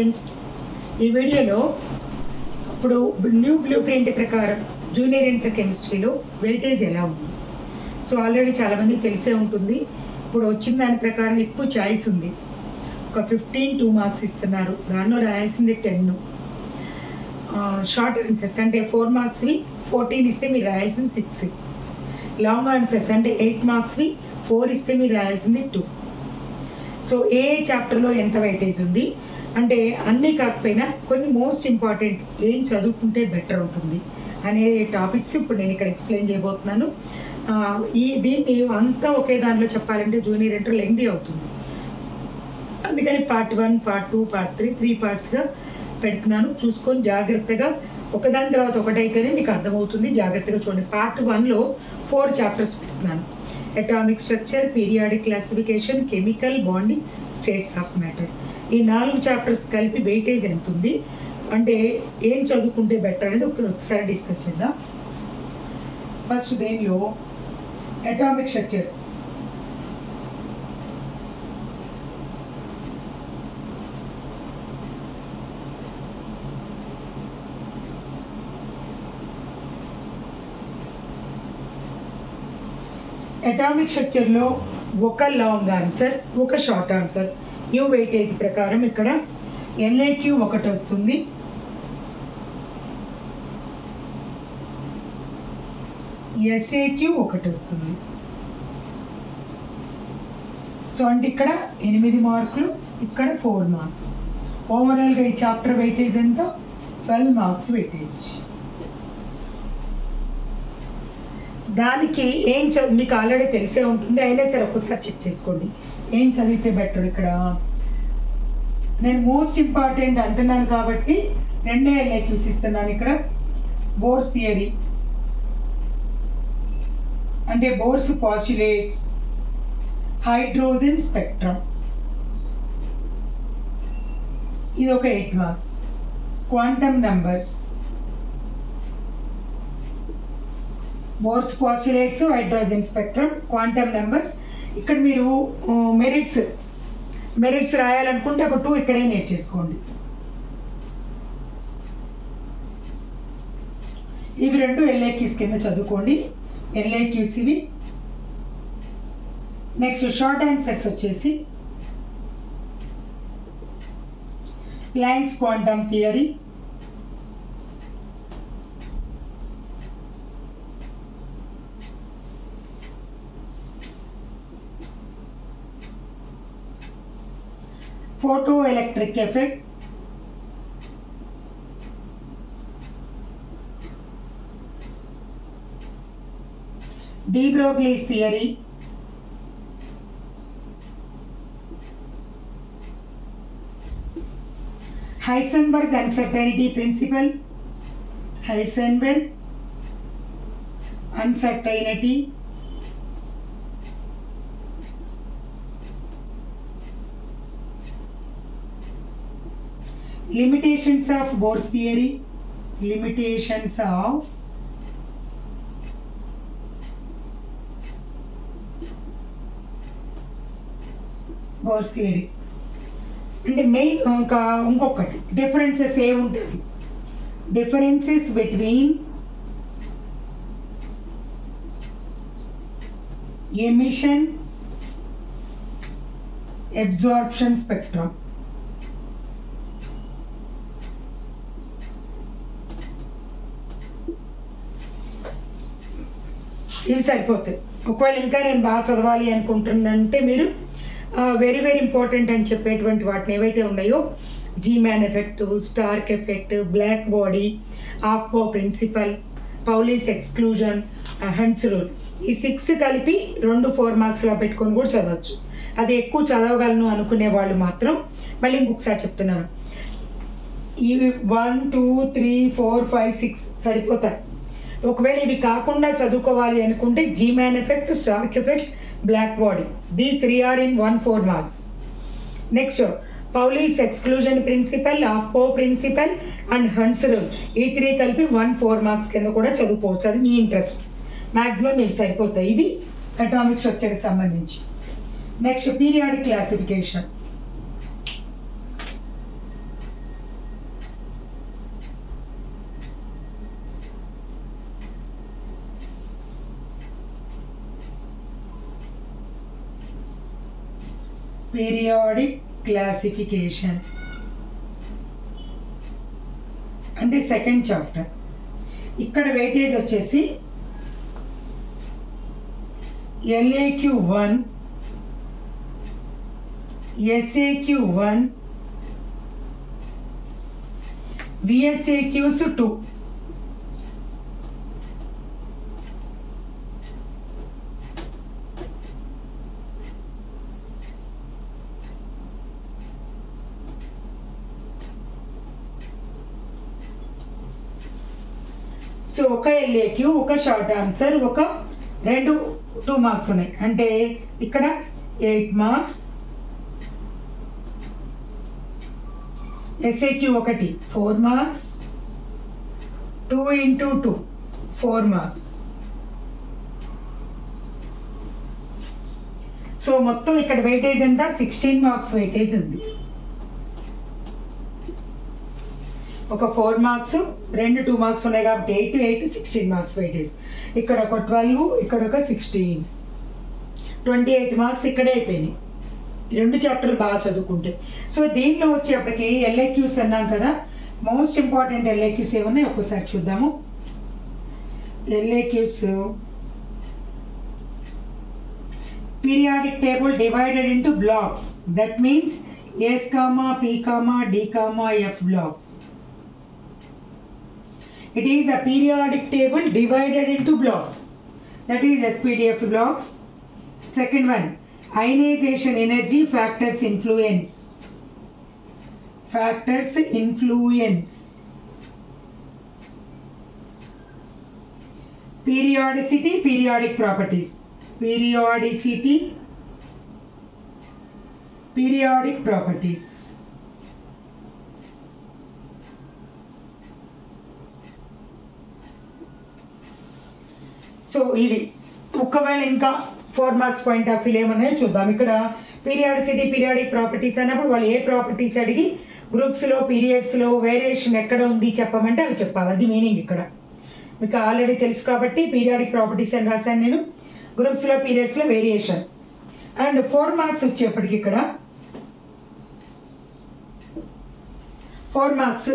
students ఈ వీడియోలో ఇప్పుడు న్యూ బ్లూ ప్రింట్ ప్రకారం జూనియర్ ఇంటర్ కెమిస్ట్రీలో వెయిటేజ్ ఎలా ఉంది సో ఆల్రెడీ చాలా మందికి తెలిసే ఉంటుంది ఇప్పుడు వచ్చిన దాని ప్రకారం ఎక్కువ చాయిస్ ఉంది ఒక ఫిఫ్టీన్ టూ మార్క్స్ ఇస్తున్నారు దానిలో రాయాల్సింది టెన్ షార్ట్ ఆన్సర్స్ అంటే ఫోర్ మార్క్స్వి ఫోర్టీన్ ఇస్తే మీరు రాయాల్సింది సిక్స్ లాంగ్ ఆన్సర్స్ అంటే ఎయిట్ మార్క్స్వి ఫోర్ ఇస్తే మీరు రాయాల్సింది టూ సో ఏ చాప్టర్లో ఎంత వెయిటేజ్ ఉంది అంటే అన్నీ కాకపోయినా కొన్ని మోస్ట్ ఇంపార్టెంట్ ఏం చదువుకుంటే బెటర్ ఉంటుంది అనే టాపిక్స్ ఇప్పుడు నేను ఇక్కడ ఎక్స్ప్లెయిన్ చేయబోతున్నాను ఆ, ఈ దీన్ని అంతా ఒకే దాంట్లో చెప్పాలంటే జూనియర్ ఇంటర్ లెంగ్ది అవుతుంది అందుకని part one part two part three three పార్ట్స్గా పెడుతున్నాను చూసుకొని జాగ్రత్తగా ఒకదాని తర్వాత ఒకటైతేనే మీకు అర్థమవుతుంది జాగ్రత్తగా చూడండి పార్ట్ వన్లో ఫోర్ చాప్టర్స్ పెడుతున్నాను atomic structure periodic classification chemical bonding states of matter ఈ నాలుగు చాప్టర్స్ కలిపి వెయిటేజ్ ఎంత ఉంది అంటే ఏం చదువుకుంటే బెటర్ అనేది ఒకసారి ఒకసారి డిస్కస్ చేద్దాం ఫస్ట్ దేనిలో అటామిక్ స్ట్రక్చర్ అటామిక్ స్ట్రక్చర్ లో ఒక లాంగ్ ఆన్సర్ ఒక షార్ట్ ఆన్సర్ న్యూ వెయిటేజ్ ప్రకారం ఇక్కడ ఎన్ఐక్యూ ఒకటి వస్తుంది ఎస్ఏక్యూ ఒకటి వస్తుంది సో అంటే ఇక్కడ ఎనిమిది మార్కులు ఇక్కడ ఫోర్ మార్క్స్ ఓవరాల్ గా ఈ చాప్టర్ వెయిటేజ్ ఎంత ట్వెల్వ్ మార్క్స్ వెయిటేజ్ దానికి ఏం చదువు మీకు ఆల్రెడీ తెలిసే ఉంటుంది అయినా సరే ఒక్కసారి చెక్ చేసుకోండి ఏం చదివితే బెటర్ ఇక్కడ నేను మోస్ట్ ఇంపార్టెంట్ అంటున్నాను కాబట్టి రెండే ఎల్ఐక్యూస్ ఇస్తున్నాను ఇక్కడ బోర్స్ థియరీ అంటే బోర్స్ పాస్యులేట్ హైడ్రోజన్ స్పెక్ట్రమ్ ఇది ఒక eight marks quantum numbers Bohr's postulates hydrogen spectrum quantum numbers ఇక్కడ మీరు మెరిట్స్ మెరిట్స్ రాయాలనుకుంటే ఒక టూ ఇక్కడే నేర్చేసుకోండి ఇవి రెండు ఎల్ఐక్యూస్ కింద చదువుకోండి ఎల్ఐక్యూస్ ఇవి నెక్స్ట్ షార్ట్ ఆన్సర్స్ వచ్చేసి Planck's quantum theory photoelectric effect de Broglie's theory Heisenberg uncertainty principle Heisenberg uncertainty limitations of Bohr's theory limitations of Bohr's theory అంటే మెయిన్ ఇంకా ఇంకొకటి డిఫరెన్సెస్ ఏముంటుంది differences between emission absorption spectrum ఇవి సరిపోతాయి ఒకవేళ ఇంకా నేను బాగా చదవాలి అనుకుంటున్నానంటే మీరు వెరీ వెరీ ఇంపార్టెంట్ అని చెప్పేటువంటి వాటిని ఏవైతే ఉన్నాయో Zeeman effect Stark effect black body Aufbau principle Pauli's exclusion Hund's rule ఈ సిక్స్ కలిపి రెండు ఫోర్ మార్క్స్ లా పెట్టుకొని కూడా చదవచ్చు అది ఎక్కువ చదవగలను అనుకునే వాళ్ళు మాత్రం మళ్ళీ ఇంకొకసారి చెప్తున్నాను ఇవి one two three four five six సరిపోతాయి ఒకవేళ ఇవి కాకుండా చదువుకోవాలి అనుకుంటే Zeeman effect Stark effect black body the three are in one four marks next Pauli's exclusion principle Aufbau principle and Hund's rule ఈ త్రీ కలిపి వన్ ఫోర్ మార్క్స్ కింద కూడా చదువుకోవచ్చు అది మీ ఇంట్రెస్ట్ మాక్సిమం మీకు సరిపోతాయి ఇది అటామిక్ స్ట్రక్చర్కి సంబంధించి next periodic classification periodic classification అంటే సెకండ్ చాప్టర్ ఇక్కడ వెయిటేజ్ వచ్చేసి LAQ one SAQ one VSAQs two so ఒక ఎల్ఏక్యూ ఒక షార్ట్ ఆన్సర్ ఒక రెండు టూ మార్క్స్ ఉన్నాయి అంటే ఇక్కడ ఎయిట్ మార్క్స్ ఎస్ఏక్యూ ఒకటి four marks two into two four marks so మొత్తం ఇక్కడ వెయిటేజ్ అంతా సిక్స్టీన్ మార్క్స్ వెయిటేజ్ ఉంది ఒక ఫోర్ మార్క్స్ రెండు టూ మార్క్స్ ఉన్నాయి కాబట్టి eight eight sixteen marks weightage ఇక్కడ ఒక ట్వెల్వ్ ఇక్కడ ఒక సిక్స్టీన్ ట్వంటీ ఎయిట్ మార్క్స్ ఇక్కడే అయిపోయినాయి ఈ రెండు చాప్టర్లు బాగా చదువుకుంటే సో దీంట్లో వచ్చేప్పటికి ఎల్ఏక్యూస్ అన్నాం కదా మోస్ట్ ఇంపార్టెంట్ ఎల్ఏక్యూస్ ఏమున్నాయి ఒక్కసారి చూద్దాము LAQs periodic table divided into blocks that means s comma p comma d comma f block it is a periodic table divided into blocks that is spdf blocks second one ionization energy factors influence factors influence periodicity periodic properties periodicity periodic properties so ఇది ఒకవేళ ఇంకా four marks point of view ఏమన్నాయో చూద్దాం ఇక్కడ periodicity periodic properties అన్నప్పుడు వాళ్ళు ఏ properties అడిగి గ్రూప్స్ లో పీరియడ్స్ లో వేరియేషన్ ఎక్కడ ఉంది చెప్పమంటే అవి చెప్పాలి అది మీనింగ్ ఇక్కడ మీకు ఆల్రెడీ తెలుసు కాబట్టి పీరియాడిక్ ప్రాపర్టీస్ అని రాశాను నేను గ్రూప్స్ లో పీరియడ్స్ లో వేరియేషన్ అండ్ ఫోర్ మార్క్స్ వచ్చేప్పటికి ఇక్కడ ఫోర్ మార్క్స్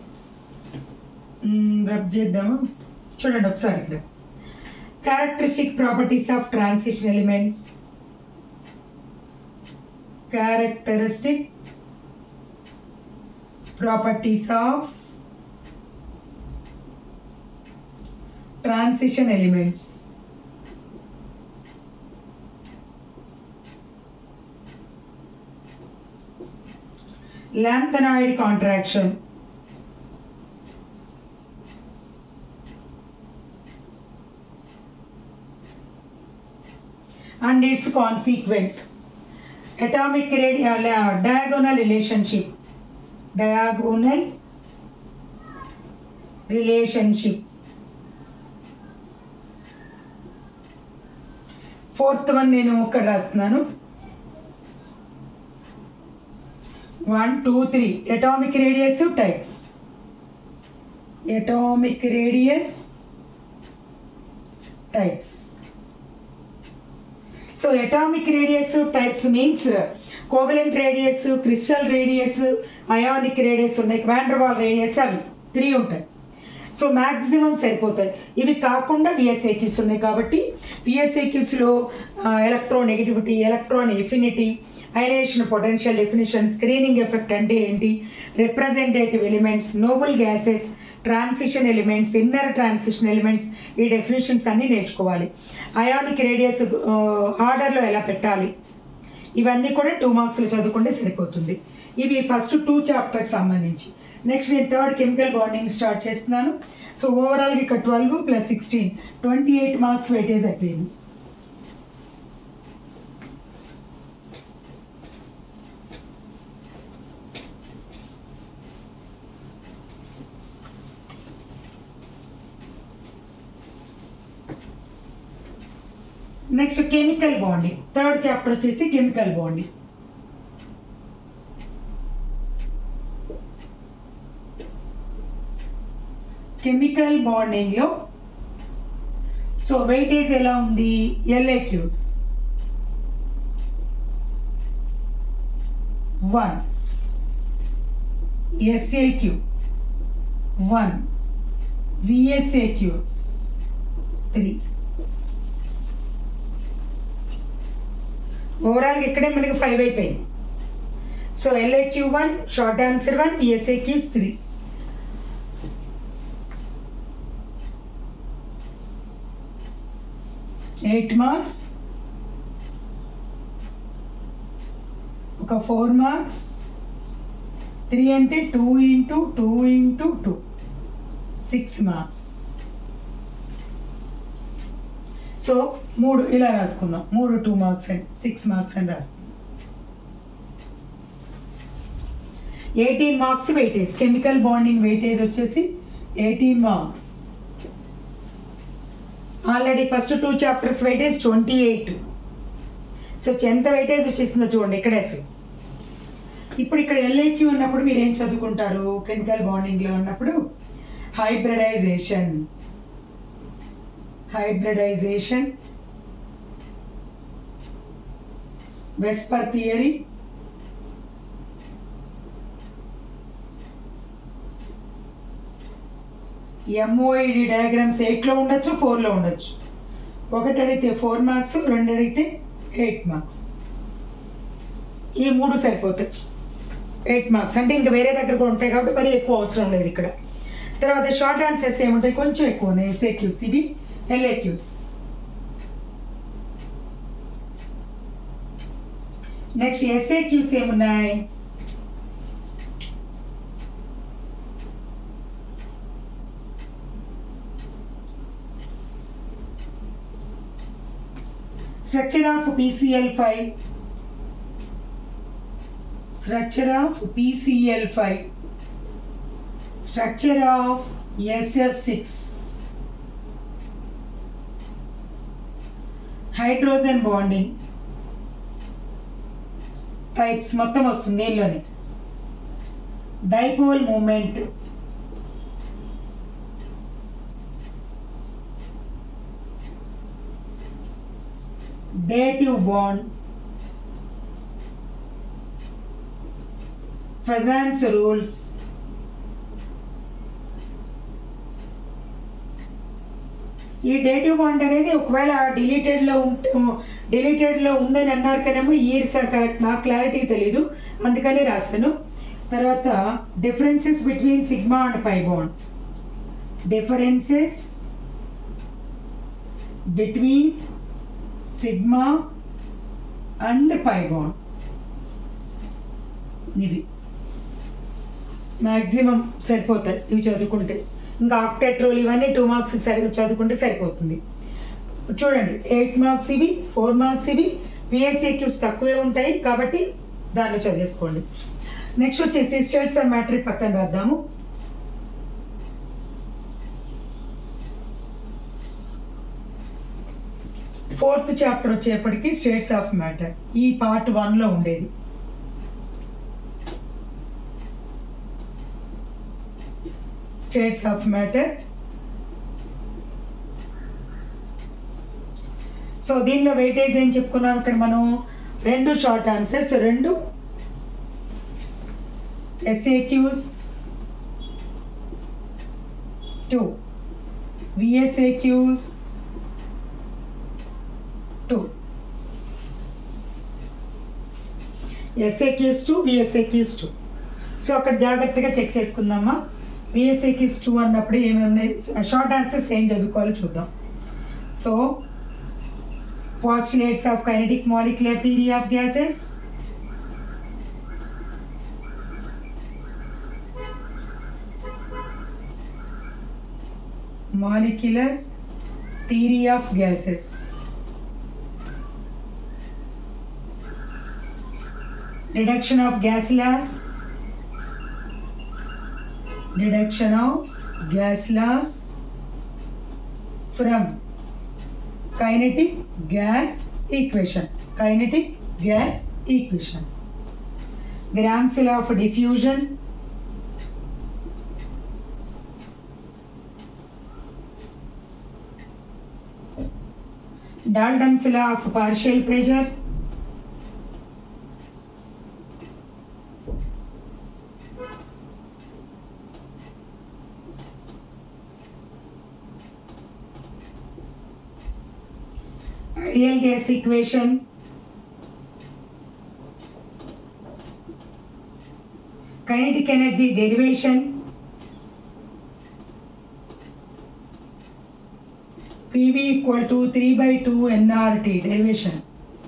రబ్ చేద్దాము చూడండి ఒకసారి ఇక్కడ characteristic properties of transition elements characteristic properties of transition elements lengthenoid contraction and its consequent atomic radi- uh, diagonal relationship diagonal relationship fourth one నేను ఇక్కడ రాస్తున్నాను one two three atomic radius types atomic radius types so atomic radius types means covalent radius crystal radius ionic radius ఉన్నాయి van der Waals radius అవి three ఉంటాయి so maximum సరిపోతాయి ఇవి కాకుండా VSIQs ఉన్నాయి కాబట్టి విఎస్ఐక్యూస్ లో electronegativity electron affinity ionization potential definition screening effect అంటే ఏంటి representative elements noble gases transition elements inner transition elements ఈ డెఫినేషన్స్ అన్ని నేర్చుకోవాలి అయానిక్ రేడియస్ ఆర్డర్లో ఎలా పెట్టాలి ఇవన్నీ కూడా టూ మార్క్స్లో చదువుకుంటే సరిపోతుంది ఇవి ఫస్ట్ టూ చాప్టర్స్ సంబంధించి నెక్స్ట్ నేను థర్డ్ కెమికల్ బాండింగ్ స్టార్ట్ చేస్తున్నాను సో ఓవరాల్ ఇక్కడ twelve plus sixteen twenty eight marks weightage అయిపోయింది next chemical bonding third chapter వచ్చేసి కెమికల్ బాండింగ్ కెమికల్ బాండింగ్ లో సో వెయిటేజ్ ఎలా ఉంది LAQ one SAQ one VSAQ three overall ఇక్కడే మనకి five అయిపోయింది so LHQ one short answer one VSAQ three eight marks ఒక four marks three అంటే two into two into two six marks so మూడు ఇలా రాసుకుందాం మూడు two marks and six marks అని రాసుకుందాం eighteen marks weightage chemical bonding weightage వచ్చేసి eighteen marks already first two chapters weightage twenty eight so ఎంత weightage వచ్చేసిందో చూడండి ఇక్కడే అసలు ఇప్పుడు ఇక్కడ ఎల్ఐక్యూ ఉన్నప్పుడు మీరు ఏం చదువుకుంటారు కెమికల్ బాండింగ్ లో ఉన్నప్పుడు hybridization hybridization VSEPR theory MOID diagrams ఎయిట్లో ఉండొచ్చు ఫోర్లో ఉండొచ్చు ఒకటి అడిగితే ఫోర్ మార్క్స్ రెండు అడిగితే ఎయిట్ మార్క్స్ ఈ మూడు సరిపోతాయి ఎయిట్ మార్క్స్ అంటే ఇంకా వేరే దగ్గర కూడా ఉంటాయి కాబట్టి మరి ఎక్కువ అవసరం లేదు ఇక్కడ తర్వాత షార్ట్ ఆన్సర్స్ ఏముంటాయి కొంచెం ఎక్కువ ఉన్నాయి ఎస్ఏక్యూస్ ఇది ఎల్ఏక్యూస్ నెక్స్ట్ ఎస్ఏక్యూస్ ఏమున్నాయి structure of PCl5 structure of PCl5 structure of SF6 hydrogen bonding types మొత్తం వస్తుంది దీనిలోనే dipole moment dative bond, Fazan's rules, ఈ డేటివ్ బాండ్ అనేది ఒకవేళ డిలీటెడ్ లో ఉంటే డిలీటెడ్ లో ఉందని అన్నారు కదేమో ఇయర్ కరెక్ట్ నాకు క్లారిటీ తెలీదు అందుకని రాస్తాను తర్వాత differences between sigma and pi bond differences between sigma and pi bond ఇది మ్యాక్సిమం సరిపోతాయి ఇవి చదువుకుంటే ఇంకా ఆక్టెట్రోల్ ఇవన్నీ టూ మార్క్స్ సరి చదువుకుంటే సరిపోతుంది చూడండి ఎయిట్ మార్క్స్ ఇవి ఫోర్ మార్క్స్ ఇవి పిఎస్సీక్యూస్ తక్కువే ఉంటాయి కాబట్టి దాన్ని చదివేసుకోండి నెక్స్ట్ వచ్చేసి స్టేట్స్ అండ్ మ్యాట్రిక్ పక్కన రాద్దాము ఫోర్త్ చాప్టర్ వచ్చేప్పటికి స్టేట్స్ ఆఫ్ మ్యాటర్ ఈ పార్ట్ వన్ లో ఉండేది స్టేట్స్ ఆఫ్ మ్యాటర్ సో దీనిలో వెయిటేజ్ ఏం చెప్పుకున్నాం ఇక్కడ మనం రెండు షార్ట్ ఆన్సర్స్ రెండు SAQs two VSAQs two SAQs two VSAQs two so అక్కడ జాగ్రత్తగా చెక్ చేసుకుందామా విఎస్ఏక్యూస్ టూ అన్నప్పుడు ఏమేమి ఉన్నాయి షార్ట్ ఆన్సర్స్ ఏం చదువుకోవాలో చూద్దాం so postulates of kinetic molecular theory of gases molecular theory of gases reduction of gas laws reduction of gas laws from kinetic gas equation kinetic gas equation Graham's law of diffusion Dalton's law of partial pressure real gas equation kinetic energy derivation PV equal to 3 by 2 nRT derivation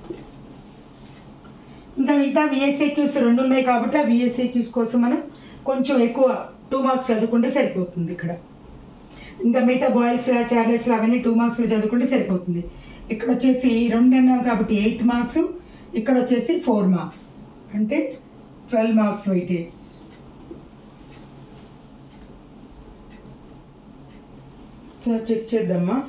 ఇంకా మిగతా VSAQs రెండు ఉన్నాయి కాబట్టి ఆ VSAQs కోసం మనం కొంచెం ఎక్కువ టూ మార్క్స్ చదువుకుంటే సరిపోతుంది ఇక్కడ ఇంకా మిగతా బాయ్స్ చార్లెస్ అవన్నీ టూ మార్క్స్ చదువుకుంటే సరిపోతుంది ఇక్కడ వచ్చేసి రెండు అన్నాం కాబట్టి ఎయిట్ మార్క్స్ ఇక్కడ వచ్చేసి ఫోర్ మార్క్స్ అంటే twelve marks weightage so check చేద్దామా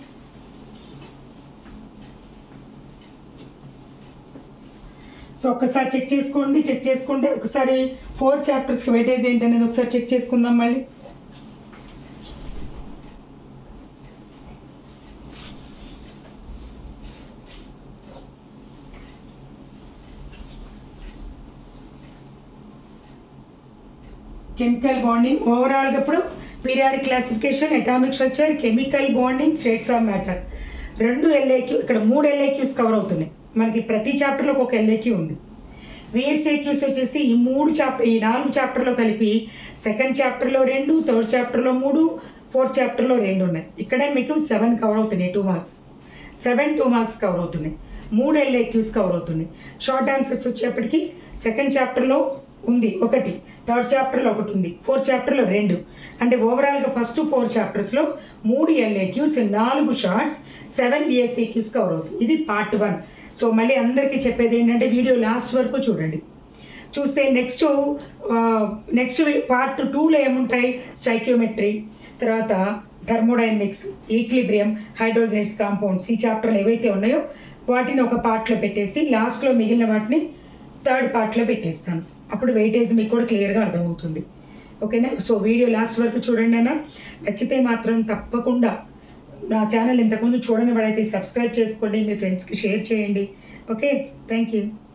సో ఒకసారి చెక్ చేసుకోండి చెక్ చేసుకుంటే ఒకసారి ఫోర్ చాప్టర్స్ వెయిటేజ్ ఏంటనేది ఒకసారి చెక్ చేసుకుందాం మళ్ళీ కెమికల్ బాండింగ్ ఓవరాల్ ఇప్పుడు periodic classification atomic structure chemical bonding states of matter రెండు ఎల్ఏక్యూ ఇక్కడ మూడు ఎల్ఏక్యూస్ కవర్ అవుతున్నాయి మనకి ప్రతి చాప్టర్లో ఒక ఎల్ఏక్యూ ఉంది విఎస్ఏక్యూస్ వచ్చేసి ఈ మూడు చాప్టర్ ఈ నాలుగు చాప్టర్లో కలిపి సెకండ్ చాప్టర్లో రెండు థర్డ్ చాప్టర్లో మూడు ఫోర్త్ చాప్టర్లో రెండు ఉన్నాయి ఇక్కడే మీకు సెవెన్ కవర్ అవుతున్నాయి two marks seven two marks cover అవుతున్నాయి మూడు ఎల్ఏక్యూస్ కవర్ అవుతున్నాయి షార్ట్ ఆన్సర్స్ వచ్చేప్పటికి సెకండ్ చాప్టర్లో ఉంది ఒకటి థర్డ్ చాప్టర్లో ఒకటి ఉంది ఫోర్త్ చాప్టర్లో రెండు అంటే ఓవరాల్గా ఫస్ట్ ఫోర్ చాప్టర్స్లో మూడు ఎల్ఏక్యూస్ నాలుగు షార్ట్ సెవెన్ బిఎస్సీక్యూస్ కవర్ అవుతుంది ఇది పార్ట్ వన్ సో మళ్ళీ అందరికీ చెప్పేది ఏంటంటే వీడియో లాస్ట్ వరకు చూడండి చూస్తే నెక్స్ట్ నెక్స్ట్ పార్ట్ టూలో ఏముంటాయి స్టైక్యోమెట్రీ తర్వాత థర్మోడైనమిక్స్ ఈక్లిబ్రియం హైడ్రోజనైజ్ కాంపౌండ్స్ ఈ చాప్టర్లు ఏవైతే ఉన్నాయో వాటిని ఒక పార్ట్లో పెట్టేసి లాస్ట్లో మిగిలిన వాటిని థర్డ్ పార్ట్లో పెట్టేస్తాను అప్పుడు వెయిటేజ్ మీకు కూడా క్లియర్గా అర్థమవుతుంది ఓకేనా సో వీడియో లాస్ట్ వరకు చూడండి అన్న నచ్చితే మాత్రం తప్పకుండా నా ఛానల్ ఇంతకుముందు చూడని వాడైతే సబ్స్క్రైబ్ చేసుకోండి మీ ఫ్రెండ్స్కి షేర్ చేయండి ఓకే థ్యాంక్ యూ